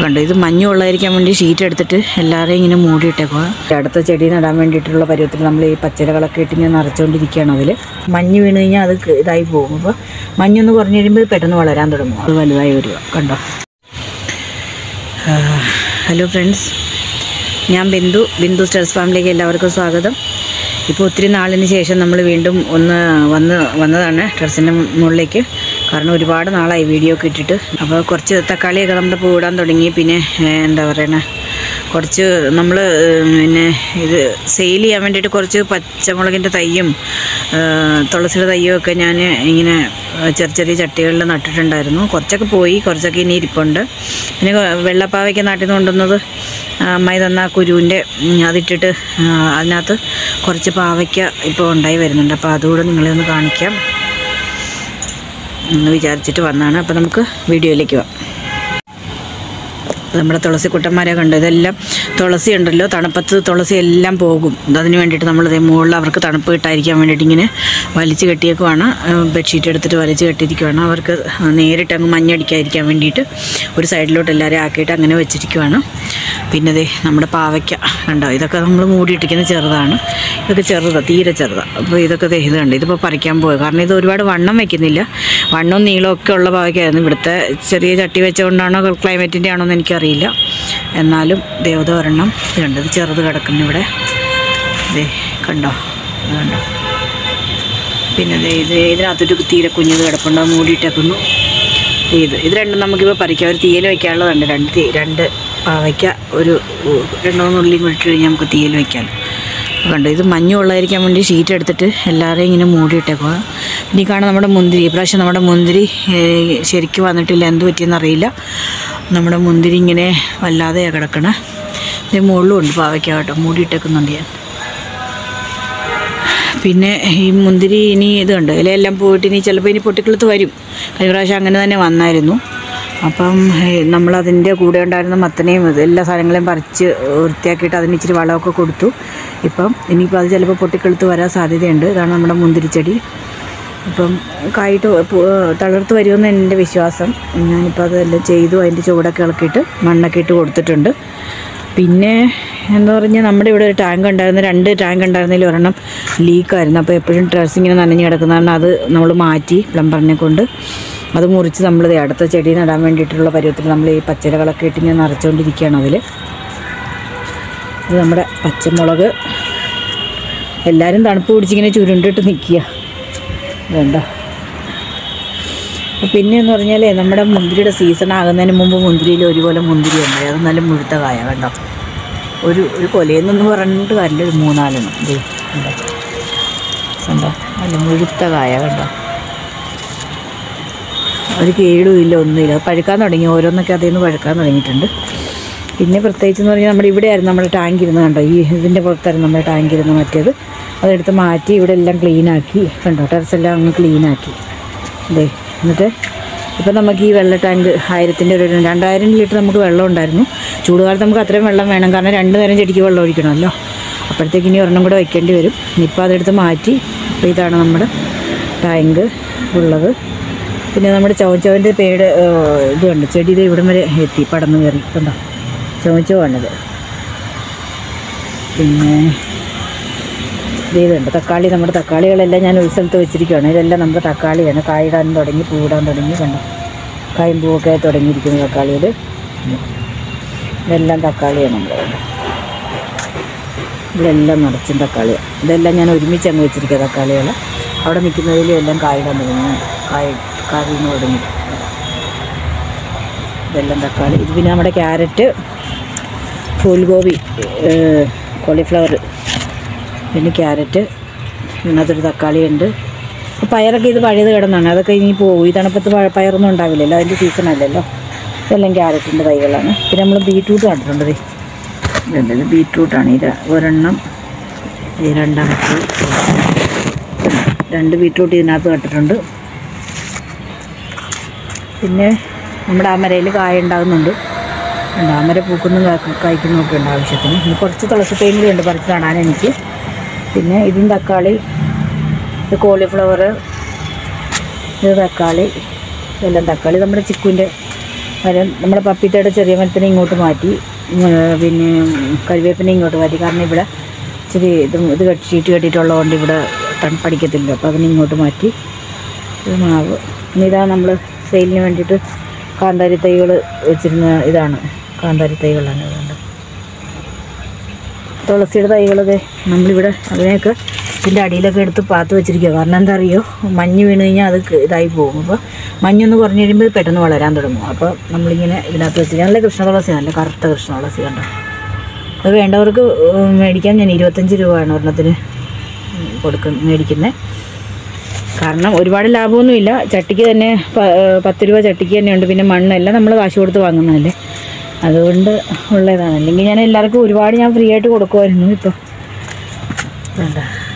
കണ്ടോ ഇത് മഞ്ഞ് കൊള്ളാതിരിക്കാൻ വേണ്ടി ഷീറ്റ് എടുത്തിട്ട് എല്ലാവരെയും ഇങ്ങനെ മൂടിയിട്ടേക്കുക അടുത്ത ചെടി നടാൻ വേണ്ടിയിട്ടുള്ള പരുവത്തിൽ നമ്മൾ ഈ പച്ചിലകളൊക്കെ ഇട്ട് ഇങ്ങനെ നിറച്ചുകൊണ്ടിരിക്കുകയാണ് അതിൽ മഞ്ഞ് വീണ് കഴിഞ്ഞാൽ അത് ക- ഇതായി പോകും അപ്പോൾ മഞ്ഞൊന്ന് കുറഞ്ഞ് കഴിയുമ്പോൾ ഇത് പെട്ടെന്ന് വളരാൻ തുടങ്ങും അത് വലുതായി വരിക കണ്ടോ ഹലോ ഫ്രണ്ട്സ് ഞാൻ ബിന്ദു ബിന്ദു സ്റ്റേഴ്സ് ഫാമിലിക്ക് എല്ലാവർക്കും സ്വാഗതം ഇപ്പോൾ ഒത്തിരി നാളിന് ശേഷം നമ്മൾ വീണ്ടും ഒന്ന് വന്ന് വന്നതാണ് ടെറസിൻ്റെ മുകളിലേക്ക് കാരണം ഒരുപാട് നാളായി വീഡിയോ ഒക്കെ ഇട്ടിട്ട് അപ്പോൾ കുറച്ച് തക്കാളിയൊക്കെ നമ്മുടെ പൂടാൻ തുടങ്ങി പിന്നെ ഏഹ്, എന്താ പറയണേ കുറച്ച് നമ്മൾ പിന്നെ ഇത് സെയിൽ ചെയ്യാൻ വേണ്ടിയിട്ട് കുറച്ച് പച്ചമുളകിൻ്റെ തയ്യും ഏഹ്, തുളസിയുടെ തയ്യും ഒക്കെ ഞാൻ ഇങ്ങനെ ഏഹ്, ചെറിയ ചെറിയ ചട്ടികളിൽ നട്ടിട്ടുണ്ടായിരുന്നു കുറച്ചൊക്കെ പോയി കുറച്ചൊക്കെ ഇനി ഇരിപ്പുണ്ട് പിന്നെ കൊ- വെള്ളപ്പാവയ്ക്ക് നാട്ടിൽ നിന്ന് കൊണ്ടുവന്നത് ആ, അമ്മായി തന്ന ആ കുരുവിൻ്റെ ഉം, അതിട്ടിട്ട് ആ, അതിനകത്ത് കുറച്ച് പാവയ്ക്ക ഇപ്പോൾ ഉണ്ടായി വരുന്നുണ്ട് അപ്പോൾ അതുകൂടെ നിങ്ങളെ ഒന്ന് കാണിക്കാം എന്ന് വിചാരിച്ചിട്ട് വന്നതാണ് അപ്പോൾ നമുക്ക് വീഡിയോയിലേക്ക് പോവാം നമ്മുടെ തുളസി കുട്ടന്മാരെ കണ്ടു ഇതെല്ലാം തുളസി ഉണ്ടല്ലോ തണുപ്പത്ത് തുളസി എല്ലാം പോകും അതിന് വേണ്ടിയിട്ട് നമ്മൾ ഇതേ മുകളിൽ അവർക്ക് തണുപ്പ് കിട്ടാതിരിക്കാൻ വേണ്ടിയിട്ട് ഇങ്ങനെ വലിച്ച് കെട്ടിയേക്കുവാണ് ബെഡ്ഷീറ്റ് എടുത്തിട്ട് വലിച്ച് കെട്ടിയിരിക്കുവാണ് അവർക്ക് നേരിട്ട് അങ്ങ് മഞ്ഞടിക്കാതിരിക്കാൻ വേണ്ടിയിട്ട് ഒരു സൈഡിലോട്ട് എല്ലാവരെയും ആക്കിയിട്ട് അങ്ങനെ വെച്ചിരിക്കുവാണ് പിന്നെ ദേ നമ്മുടെ പാവയ്ക്ക കണ്ടോ ഇതൊക്കെ നമ്മൾ മൂടിയിട്ടിരിക്കുന്ന ചെറുതാണ് ഇതൊക്കെ ചെറുതാണ് തീരെ ചെറുതാണ് അപ്പോൾ ഇതൊക്കെ ദേ ഇത് കണ്ടോ ഇതിപ്പോൾ പറിക്കാൻ പോയി കാരണം ഇത് ഒരുപാട് വണ്ണം വെക്കുന്നില്ല വണ്ണവും നീളവും ഒക്കെ ഉള്ള പാവയ്ക്കായിരുന്നു ഇവിടുത്തെ ചെറിയ ചട്ടി വെച്ചുകൊണ്ടാണോ ക്ലൈമറ്റിൻ്റെ ആണോ എന്ന് എനിക്കറിയില്ല എന്നാലും ദേവത ഒരെണ്ണം ഇത് കണ്ടോ ഇത് ചെറുത് കിടക്കുന്നു ഇവിടെ ദേ കണ്ടോ ഇത് കണ്ടോ പിന്നെ ദേ ഇത് ഇതിനകത്തൊരു തീരെ കുഞ്ഞത് കിടപ്പുണ്ട് അത് മൂടിയിട്ടേക്കുന്നു ദേ ഇത് ഇത് രണ്ടും നമുക്കിപ്പോൾ പറിക്കാം ഒരു തീയൽ വയ്ക്കാനുള്ളതുണ്ട് രണ്ട് തീ രണ്ട് പാവയ്ക്ക ഒരു ഉ- രണ്ടോ ഉള്ളിയും കൂടി ഇട്ട് കഴിഞ്ഞാൽ നമുക്ക് തീയൽ വയ്ക്കാം കണ്ടോ ഇത് മഞ്ഞ് കൊള്ളാതിരിക്കാൻ വേണ്ടി ഷീറ്റ് എടുത്തിട്ട് എല്ലാവരെയും ഇങ്ങനെ മൂടിയിട്ടേക്കുക പിന്നെ ഈ കാണാൻ നമ്മുടെ മുന്തിരി ഈ പ്രാവശ്യം നമ്മുടെ മുന്തിരി ഏഹ്, ശരിക്കും വന്നിട്ടില്ല എന്ത് പറ്റിയെന്ന് അറിയില്ല നമ്മുടെ മുന്തിരി ഇങ്ങനെ വല്ലാതെയാണ് കിടക്കണേ ഇത് മുകളിലും ഉണ്ട് പാവയ്ക്ക കേട്ടോ മൂടിയിട്ടേക്കുന്നുണ്ട് ഞാൻ പിന്നെ ഈ മുന്തിരി ഇനി ഇതുണ്ട് ഇലയെല്ലാം പോയിട്ട് ഇനി ചിലപ്പോൾ ഇനി പൊട്ടിക്കിളുത്ത് വരും കഴിഞ്ഞ പ്രാവശ്യം അങ്ങനെ തന്നെ വന്നായിരുന്നു അപ്പം ഏഹ്, നമ്മളതിൻ്റെ കൂടെ ഉണ്ടായിരുന്ന മത്തനെയും ഇത് എല്ലാ സാധനങ്ങളെയും പറിച്ച് വൃത്തിയാക്കിയിട്ട് അതിന് ഇച്ചിരി വളമൊക്കെ കൊടുത്തു ഇപ്പം ഇനിയിപ്പോൾ അത് ചിലപ്പോൾ പൊട്ടിക്കിളുത്ത് വരാൻ സാധ്യതയുണ്ട് ഇതാണ് നമ്മുടെ മുന്തിരിച്ചെടി ഇപ്പം കായിട്ട് പു- തളിർത്ത് വരുമെന്ന് എൻ്റെ വിശ്വാസം ഞാനിപ്പോൾ അതെല്ലാം ചെയ്തു അതിൻ്റെ ചുവടൊക്കെ ഇളക്കിയിട്ട് മണ്ണൊക്കെ ഇട്ട് കൊടുത്തിട്ടുണ്ട് പിന്നെ എന്താ പറഞ്ഞാൽ നമ്മുടെ ഇവിടെ ഒരു ടാങ്ക് ഉണ്ടായിരുന്നു രണ്ട് ടാങ്ക് ഉണ്ടായിരുന്നതിൽ ഒരെണ്ണം ലീക്കായിരുന്നു അപ്പോൾ എപ്പോഴും ഡ്രസ്സ് ഇങ്ങനെ നനഞ്ഞ് കിടക്കുന്ന കാരണം അത് നമ്മൾ മാറ്റി പ്ലംബറിനെ കൊണ്ട് അത് മുറിച്ച് നമ്മൾ ദേ അടുത്ത ചെടി നടാൻ വേണ്ടിയിട്ടുള്ള പരുവത്തിൽ നമ്മൾ ഈ പച്ചിലകളൊക്കെ ഇട്ട് ഇങ്ങനെ നിറച്ചുകൊണ്ടിരിക്കുകയാണ് അതിൽ ഇത് നമ്മുടെ പച്ചമുളക് എല്ലാവരും തണുപ്പ് പിടിച്ചിങ്ങനെ ചുരുണ്ടിട്ട് നിൽക്കുക വേണ്ട പിന്നെ എന്ന് പറഞ്ഞാൽ നമ്മുടെ മുന്തിരിയുടെ സീസൺ ആകുന്നതിന് മുമ്പ് മുന്തിരിയിൽ ഒരുപോലെ മുന്തിരി ഉണ്ടായി അത് നല്ല മുഴുത്ത കായ കണ്ടോ ഒരു ഒരു കൊലയെന്നൊന്നും പറഞ്ഞിട്ട് കാര്യമില്ല ഒരു മൂന്നാലെണ്ണം ദേ കണ്ടോ കണ്ടോ നല്ല മുഴുത്ത കായ കണ്ടോ ഒരു കേടും ഇല്ല ഒന്നുമില്ല അത് പഴുക്കാൻ തുടങ്ങി ഓരോന്നൊക്കെ അതിൽ നിന്ന് പഴുക്കാൻ തുടങ്ങിയിട്ടുണ്ട് പിന്നെ പ്രത്യേകിച്ച് എന്ന് പറഞ്ഞാൽ നമ്മുടെ ഇവിടെയായിരുന്നു നമ്മുടെ ടാങ്ക് ഇരുന്ന് കണ്ടോ ഈ ഇതിൻ്റെ പുറത്തായിരുന്നു നമ്മുടെ ടാങ്ക് ഇരുന്ന് മറ്റേത് അതെടുത്ത് മാറ്റി ഇവിടെ എല്ലാം ക്ലീനാക്കി കണ്ടോ ടെറസ് എല്ലാം അങ്ങ് ക്ലീനാക്കി അതെ എന്നിട്ട് ഇപ്പം നമുക്ക് ഈ വെള്ള ടാങ്ക് ആയിരത്തിൻ്റെ ഒരു രണ്ടായിരം ലിറ്റർ നമുക്ക് വെള്ളം ഉണ്ടായിരുന്നു ചൂടുകാലത്ത് നമുക്ക് അത്രയും വെള്ളം വേണം കാരണം രണ്ട് നേരം ചെടിക്ക് വെള്ളം ഒഴിക്കണമല്ലോ അപ്പോഴത്തേക്ക് ഇനി ഒരെണ്ണം കൂടെ വെക്കേണ്ടി വരും ഇനിയിപ്പോൾ അതെടുത്ത് മാറ്റി അപ്പോൾ ഇതാണ് നമ്മുടെ ടാങ്ക് ഉള്ളത് പിന്നെ നമ്മുടെ ചവച്ചവൻ്റെ പേട് ഏഹ്, ഇത് കണ്ട് ചെടി ഇത് ഇവിടം വരെ എത്തി പടന്ന് കയറി കണ്ടോ ചവച്ചവാണിത് പിന്നെ ഇത് ഇതുണ്ട് തക്കാളി നമ്മുടെ തക്കാളികളെല്ലാം ഞാൻ ഒരു സ്ഥലത്ത് വെച്ചിരിക്കുകയാണ് ഇതെല്ലാം നമ്മുടെ തക്കാളിയാണ് കായിടാൻ തുടങ്ങി പൂടാൻ തുടങ്ങി കണ്ടോ കായും പൂവൊക്കെ ആയി തുടങ്ങിയിരിക്കുന്നു തക്കാളിയിൽ ഇതെല്ലാം തക്കാളിയാണ് നമ്മുടെ കണ്ടോ ഇതെല്ലാം നിറച്ചും തക്കാളിയാണ് ഇതെല്ലാം ഞാൻ ഒരുമിച്ച് അങ്ങ് വെച്ചിരിക്കുക തക്കാളികൾ അവിടെ നിൽക്കുന്നതിലും എല്ലാം കായിടാൻ തുടങ്ങി കായ കായ്ന്ന് തുടങ്ങി ഇതെല്ലാം തക്കാളി ഇത് പിന്നെ നമ്മുടെ ക്യാരറ്റ് ഫുൾഗോബി കോളിഫ്ലവർ പിന്നെ ക്യാരറ്റ് ഇതിനകത്തൊരു തക്കാളി ഉണ്ട് പയറൊക്കെ ഇത് പഴയത് കിടന്നാണ് അതൊക്കെ ഇനി പോകും ഈ തണുപ്പത്ത് പഴ- പയറൊന്നും ഉണ്ടാവില്ലല്ലോ അതിൻ്റെ സീസൺ അല്ലല്ലോ ഇതെല്ലാം ക്യാരറ്റിൻ്റെ തൈകളാണ് പിന്നെ നമ്മൾ ബീട്രൂട്ട് കണ്ടിട്ടുണ്ട് ദേ. ഇതുണ്ട് ഇത് ബീട്രൂട്ടാണ് ഇത് ഒരെണ്ണം ഈ രണ്ടാമത്തെ രണ്ട് ബീട്രൂട്ട് ഇതിനകത്ത് കണ്ടിട്ടുണ്ട് പിന്നെ നമ്മുടെ അമരയിൽ കായ ഉണ്ടാകുന്നുണ്ട് ഉണ്ട് അമര പൂക്കുന്നതും കാ- കായ്ക്കുന്നതും ഉണ്ട് ആവശ്യത്തിന് പിന്നെ കുറച്ച് തുളസി തേങ്ങ ഉണ്ട് പറിച്ച് നടാൻ എനിക്ക് പിന്നെ ഇതും തക്കാളി ഇത് കോളിഫ്ലവർ ഇത് തക്കാളി ഇതെല്ലാം തക്കാളി നമ്മുടെ ചിക്കുവിൻ്റെ മരം നമ്മുടെ പപ്പിത്തയുടെ ചെറിയ മരത്തിനെ ഇങ്ങോട്ട് മാറ്റി ഉം, പിന്നെ കറിവേപ്പിനെ ഇങ്ങോട്ട് മാറ്റി കാരണം ഇവിടെ ഇച്ചിരി ഇത് ഇത് കെട്ടി ഷീറ്റ് കെട്ടിയിട്ടുള്ളതുകൊണ്ട് ഇവിടെ തണുപ്പടിക്കത്തില്ല അപ്പോൾ അതിനെ ഇങ്ങോട്ട് മാറ്റി ഇത് മാവ് ഇനി ഇതാ നമ്മൾ സെയിലിന് വേണ്ടിയിട്ട് കാന്താരി തൈകൾ വെച്ചിരുന്ന ഇതാണ് കാന്താരി തൈകളാണ് ഇതുകൊണ്ട് തുളസിയുടെ തൈകളൊക്കെ നമ്മളിവിടെ അതിനെയൊക്കെ ഇതിൻ്റെ അടിയിലൊക്കെ എടുത്ത് പാത്ത് വെച്ചിരിക്കുക കാരണം എന്താ അറിയോ മഞ്ഞ് വീണ് കഴിഞ്ഞാൽ അത് ക- ഇതായി പോകും അപ്പോൾ മഞ്ഞൊന്ന് കുറഞ്ഞ് കഴിയുമ്പോൾ ഇത് പെട്ടെന്ന് വളരാൻ തുടങ്ങും അപ്പോൾ നമ്മളിങ്ങനെ ഇതിനകത്ത് വെച്ചിരിക്കുക നല്ല കൃഷ്ണ തുളസി നല്ല കറുത്ത കൃഷ്ണ തുളസി കണ്ടോ അത് വേണ്ടവർക്ക് ഉം, മേടിക്കാൻ ഞാൻ ഇരുപത്തഞ്ച് രൂപയാണ് ഒരെണ്ണത്തിന് കൊടുക്കും മേടിക്കുന്നത് കാരണം ഒരുപാട് ലാഭമൊന്നുമില്ല ചട്ടിക്ക് തന്നെ പ- ഏഹ് പത്ത് രൂപ ചട്ടിക്ക് തന്നെ ഉണ്ട് പിന്നെ മണ്ണെല്ലാം നമ്മൾ കാശ് കൊടുത്ത് വാങ്ങുന്നതല്ലേ അതുകൊണ്ട് ഉള്ളതാണ് അല്ലെങ്കിൽ ഞാൻ എല്ലാവർക്കും ഒരുപാട് ഞാൻ ഫ്രീ ആയിട്ട് കൊടുക്കുമായിരുന്നു ഇപ്പോൾ വേണ്ട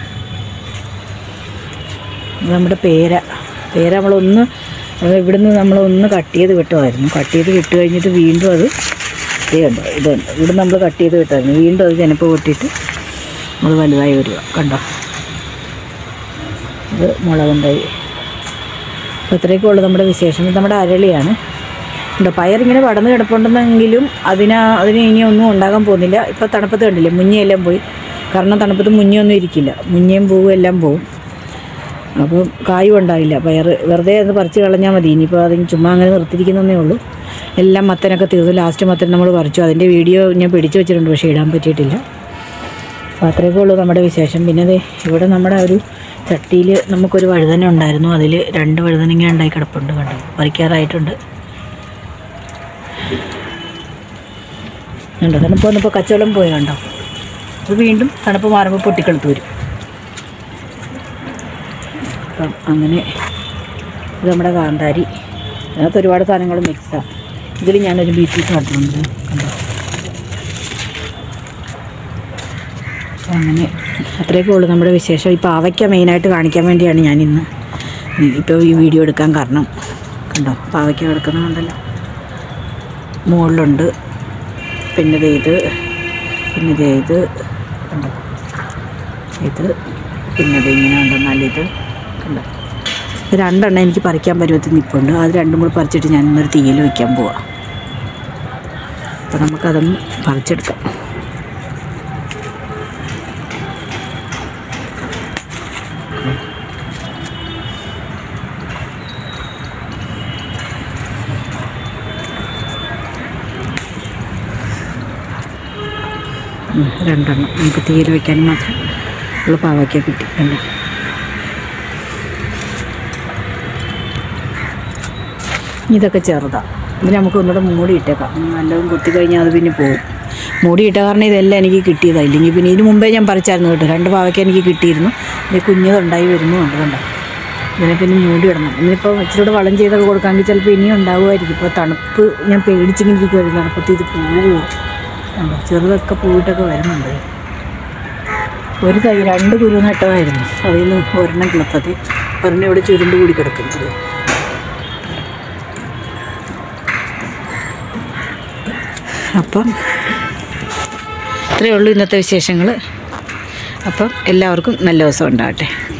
ഇത് നമ്മുടെ പേര പേര നമ്മളൊന്ന് അത് ഇവിടുന്ന് നമ്മളൊന്ന് കട്ട് ചെയ്ത് വിട്ടുമായിരുന്നു കട്ട് ചെയ്ത് വിട്ട് കഴിഞ്ഞിട്ട് വീണ്ടും അത് ഇത് കണ്ടോ ഇതുണ്ട് ഇവിടുന്ന് നമ്മൾ കട്ട് ചെയ്ത് വിട്ടായിരുന്നു വീണ്ടും അത് ചെനപ്പ് പൊട്ടിയിട്ട് അത് വലുതായി വരിക കണ്ടോ ഇത് മുളകും തൈ അപ്പോൾ ഇത്രയൊക്കെ ഉള്ളൂ നമ്മുടെ വിശേഷം ഇത് നമ്മുടെ അരളിയാണ് ഉണ്ട് പയറിങ്ങനെ പടന്ന് കിടപ്പുണ്ടെന്നെങ്കിലും അതിന് അതിന് ഇനി ഒന്നും ഉണ്ടാകാൻ പോകുന്നില്ല ഇപ്പോൾ തണുപ്പത്ത് കണ്ടില്ലേ മുഞ്ഞയെല്ലാം പോയി കാരണം തണുപ്പത്ത് മുഞ്ഞയൊന്നും ഇരിക്കില്ല മുഞ്ഞയും പൂവും എല്ലാം പോവും അപ്പോൾ കായും ഉണ്ടായില്ല പയർ വെറുതെ അത് പറിച്ച് കളഞ്ഞാൽ മതി ഇനിയിപ്പോൾ അതിന് ചുമ്മാ അങ്ങനെ നിർത്തിയിരിക്കുന്നതേ ഉള്ളൂ എല്ലാം മത്തനൊക്കെ തീർന്നു ലാസ്റ്റ് മത്തൻ നമ്മൾ പറിച്ചു അതിൻ്റെ വീഡിയോ ഞാൻ പിടിച്ചു വെച്ചിട്ടുണ്ട് പക്ഷേ ഇടാൻ പറ്റിയിട്ടില്ല അപ്പോൾ അത്രയൊക്കെ ഉള്ളൂ നമ്മുടെ വിശേഷം പിന്നെ ദേ ഇവിടെ നമ്മുടെ ഒരു ചട്ടിയിൽ നമുക്കൊരു വഴുതന ഉണ്ടായിരുന്നു അതിൽ രണ്ട് വഴുതനങ്ങ ഉണ്ടായി കിടപ്പുണ്ട് കണ്ടോ പറിക്കാറായിട്ടുണ്ട് കണ്ടോ തണുപ്പ് വന്നപ്പോൾ കച്ചവടം പോയി കണ്ടോ അത് വീണ്ടും തണുപ്പ് മാറുമ്പോൾ പൊട്ടിക്കെളുത്ത് വരും അപ്പം അങ്ങനെ ഇത് നമ്മുടെ കാന്താരി അതിനകത്ത് ഒരുപാട് സാധനങ്ങൾ മിക്സാണ് ഇതിൽ ഞാനൊരു ബീറ്റ്റൂട്ട് നട്ടിട്ടുണ്ട് കണ്ടോ അപ്പം അങ്ങനെ അത്രയൊക്കെ ഉള്ളൂ നമ്മുടെ വിശേഷം ഈ പാവയ്ക്ക മെയിനായിട്ട് കാണിക്കാൻ വേണ്ടിയാണ് ഞാൻ ഇന്ന് ഇപ്പോൾ ഈ വീഡിയോ എടുക്കാൻ കാരണം കണ്ടോ പാവയ്ക്ക കിടക്കുന്നുണ്ടല്ലോ മുകളിലുണ്ട് പിന്നെ ദേ ഇത് പിന്നെ ദേ ഇത് കണ്ടോ ഇത് പിന്നെ ഇത് ഇങ്ങനെ ഉണ്ടെന്നാൽ ഇത് കണ്ടോ ഇത് രണ്ടെണ്ണം എനിക്ക് പറിക്കാൻ പരുവത്തിൽ നിൽപ്പുണ്ട് അത് രണ്ടും കൂടി പറിച്ചിട്ട് ഞാൻ ഇന്നൊരു തീയിൽ വയ്ക്കാൻ പോവാം അപ്പോൾ നമുക്കതൊന്ന് പറിച്ചെടുക്കാം ഉം, രണ്ടെണ്ണം നമുക്ക് തീയിൽ വയ്ക്കാൻ മാത്രം ഉള്ള പാവയ്ക്ക കിട്ടി കണ്ടോ ഇതൊക്കെ ചെറുതാണ് ഇത് നമുക്ക് ഒന്നുകൂടെ മൂടിയിട്ടേക്കാം നല്ലതും കുത്തി കഴിഞ്ഞാൽ അത് പിന്നെ പോകും മൂടിയിട്ട കാരണം ഇതെല്ലാം എനിക്ക് കിട്ടിയതാണ് ഇല്ലെങ്കിൽ പിന്നെ ഇതിന് മുമ്പേ ഞാൻ പറിച്ചായിരുന്നു കേട്ടോ രണ്ട് പാവയ്ക്ക എനിക്ക് കിട്ടിയിരുന്നു ഇത് കുഞ്ഞതുണ്ടായി വരുന്നു ഉണ്ട് കണ്ടോ ഇതിനെ പിന്നെ മൂടി ഇടണം ഇന്നിപ്പോൾ ഇച്ചിരി കൂടെ വളം ചെയ്തൊക്കെ കൊടുക്കാമെങ്കിൽ ചിലപ്പോൾ ഇനിയും ഉണ്ടാവുമായിരിക്കും ഇപ്പോൾ തണുപ്പ് ഞാൻ പേടിച്ചിങ്ങനെ ഇരിക്കുമായിരുന്നു തണുപ്പത്ത് ഇത് പോകുമോ കണ്ടോ ചെറുതൊക്കെ പോയിട്ടൊക്കെ വരുന്നുണ്ട് ഒരു തൈ രണ്ട് കുരു നട്ടമായിരുന്നു അതിൽ നിന്ന് ഒരെണ്ണം കിളത്തത് ഒരെണ്ണം ഇവിടെ ചുരുണ്ട് കൂടി കിടക്കുന്നത് അപ്പം ഇത്രയേ ഉള്ളൂ ഇന്നത്തെ വിശേഷങ്ങൾ അപ്പം എല്ലാവർക്കും നല്ല ദിവസം ഉണ്ടാകട്ടെ